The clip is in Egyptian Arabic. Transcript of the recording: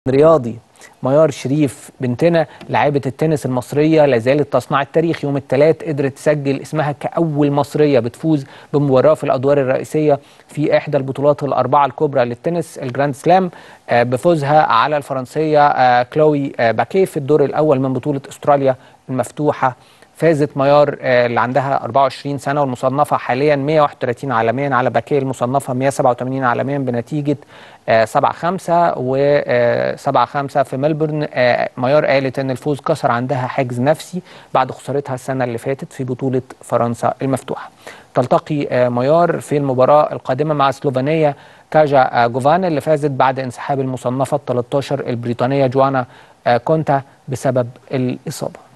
رياضي ميار شريف بنتنا لاعبة التنس المصرية لا زالت تصنع التاريخ يوم الثلاث قدرت تسجل اسمها كأول مصرية بتفوز بمباراة في الأدوار الرئيسية في إحدى البطولات الأربعة الكبرى للتنس الجراند سلام آه، بفوزها على الفرنسية آه، كلوي آه، باكيه في الدور الأول من بطولة أستراليا المفتوحة فازت ميار اللي عندها 24 سنة والمصنفة حاليا 131 عالميا على باكيه المصنفة 187 عالميا بنتيجة 7 5 و 7 5 في ملبورن ميار قالت ان الفوز كسر عندها حاجز نفسي بعد خسارتها السنة اللي فاتت في بطولة فرنسا المفتوحة تلتقي ميار في المباراة القادمة مع سلوفينيا كاجا جوفان اللي فازت بعد انسحاب المصنفة ال 13 البريطانية جوانا كونتا بسبب الإصابة